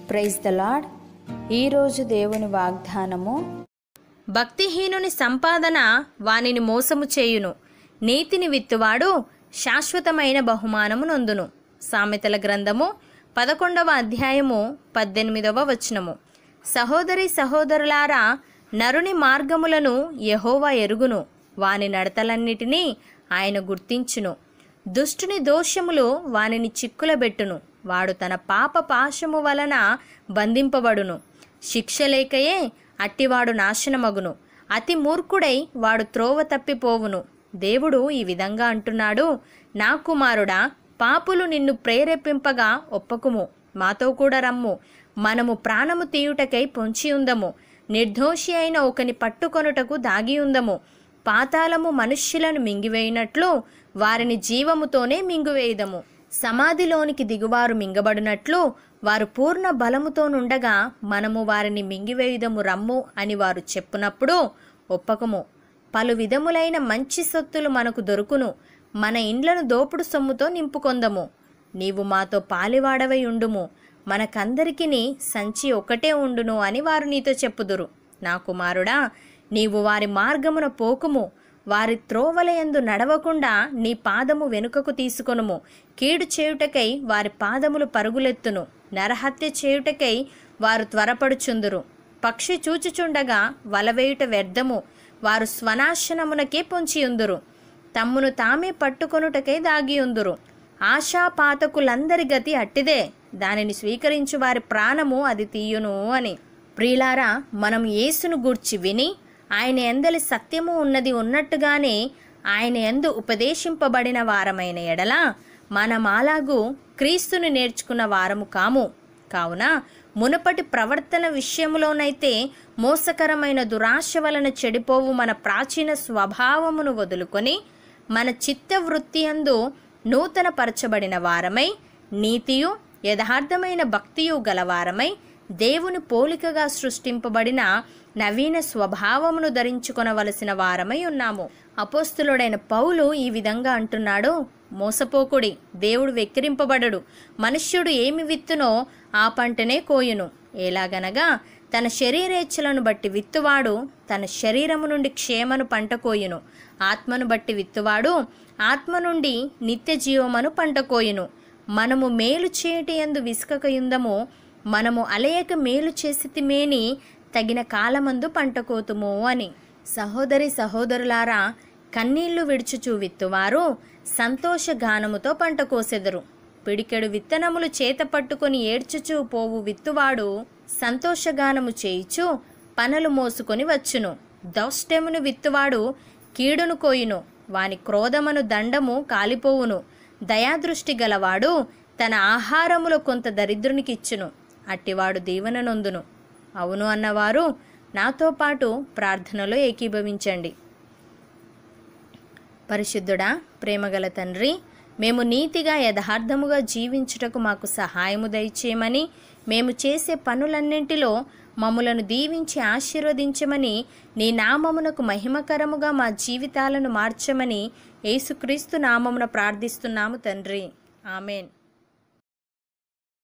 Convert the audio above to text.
praise the lord ఈరోజు దేవుని వాగ్దానము భక్తిహీనుని సంపాదన వానిని మోసము చేయును నీతిని విత్తువాడు శాశ్వతమైన బహుమానము నొందును సామెతల గ్రంథము పదకొండవ అధ్యాయము పద్దెనిమిదవ వచనము సహోదరి సహోదరులారా నరుని మార్గములను యహోవా ఎరుగును వాని నడతలన్నిటినీ ఆయన గుర్తించును దుష్టుని దోషములు వానిని చిక్కులబెట్టును వాడు తన పాప పాశము వలన బంధింపబడును శిక్ష లేకయే అట్టివాడు నాశనమగును అతి మూర్ఖుడై వాడు త్రోవ తప్పిపోవును దేవుడు ఈ విధంగా అంటున్నాడు నా కుమారుడా పాపులు నిన్ను ప్రేరేపింపగా ఒప్పకుము మాతో కూడా రమ్ము మనము ప్రాణము తీయుటకై పొంచి ఉందము నిర్దోషి అయిన ఒకని పట్టుకొనుటకు దాగి ఉందము పాతాళము మనుష్యులను మింగివేయినట్లు వారిని జీవముతోనే మింగువేయుదము సమాధిలోనికి దిగువారు మింగబడినట్లు వారు పూర్ణ బలముతోనుండగా మనము వారిని మింగివేయుదము రమ్ము అని వారు చెప్పునప్పుడు ఒప్పకము పలు విధములైన మంచి సొత్తులు మనకు దొరుకును మన ఇండ్లను దోపుడు సొమ్ముతో నింపుకొందము నీవు మాతో పాలివాడవై ఉండుము మనకందరికిని సంచి ఒకటే ఉండును అని వారు నీతో చెప్పుదురు నా కుమారుడా నీవు వారి మార్గమున పోకుము వారి త్రోవలయందు నడవకుండా నీ పాదము వెనుకకు తీసుకొనుము కీడు చేయుటకై వారి పాదములు పరుగులెత్తును నరహత్య చేయుటకై వారు త్వరపడుచుందురు పక్షి చూచుచుండగా వలవేయుట వ్యర్థము వారు స్వనాశనమునకే పొంచియుందురు తమ్మును తామే పట్టుకొనుటకై దాగియుందురు ఆశాపాతకులందరి గతి అట్టిదే దానిని స్వీకరించు వారి ప్రాణము అది తీయును అని ప్రియులారా మనం యేసును గూర్చి విని ఆయన ఎందలి సత్యము ఉన్నది ఉన్నట్టుగానే ఆయన ఎందు ఉపదేశింపబడిన వారమైన ఎడల మనమాలాగు క్రీస్తుని నేర్చుకున్న వారము కాము కావున మునుపటి ప్రవర్తన విషయములోనైతే మోసకరమైన దురాశ వలన చెడిపోవు మన ప్రాచీన స్వభావమును వదులుకొని మన చిత్తవృత్తి అందు నూతన పరచబడిన వారమై నీతియు యథార్థమైన భక్తియు గలవారమై దేవుని పోలికగా సృష్టింపబడిన నవీన స్వభావమును ధరించుకొనవలసిన వారమై ఉన్నాము అపోస్తులుడైన పౌలు ఈ విధంగా అంటున్నాడు మోసపోకుడి దేవుడు వెక్కిరింపబడడు మనుష్యుడు ఏమి విత్తునో ఆ పంటనే కోయును ఎలాగనగా తన శరీరేచ్ఛలను బట్టి విత్తువాడు తన శరీరము నుండి క్షేమను పంట కోయును ఆత్మను బట్టి విత్తువాడు ఆత్మ నుండి నిత్య జీవమను పంట కోయును మనము మేలు చేయటి ఎందు విసుకకయుందము మనము అలయక మేలు చేసితిమేని తగిన కాలమందు పంట కోతుము అని సహోదరి సహోదరులారా కన్నీళ్లు విడుచుచూ విత్తువారు సంతోష గానముతో పంట కోసెదరు పిడికెడు విత్తనములు చేత పట్టుకొని ఏడ్చుచూ పోవు విత్తువాడు సంతోషగానము చేయిచు పనలు మోసుకొని వచ్చును దౌష్టమును విత్తువాడు కీడును కోయును వాని క్రోధమను దండము కాలిపోవును దయాదృష్టి గలవాడు తన ఆహారములో కొంత దరిద్రునికిచ్చును అట్టివాడు దీవెన నొందును అవును అన్నవారు నాతో పాటు ప్రార్థనలో ఏకీభవించండి పరిశుద్ధుడా ప్రేమగల తండ్రి మేము నీతిగా యథార్థముగా జీవించుటకు మాకు సహాయము దయచేయమని మేము చేసే పనులన్నింటిలో మమ్ములను దీవించి ఆశీర్వదించమని నీ నామమునకు మహిమకరముగా మా జీవితాలను మార్చమని యేసుక్రీస్తు నామమున ప్రార్థిస్తున్నాము తండ్రి ఆమెన్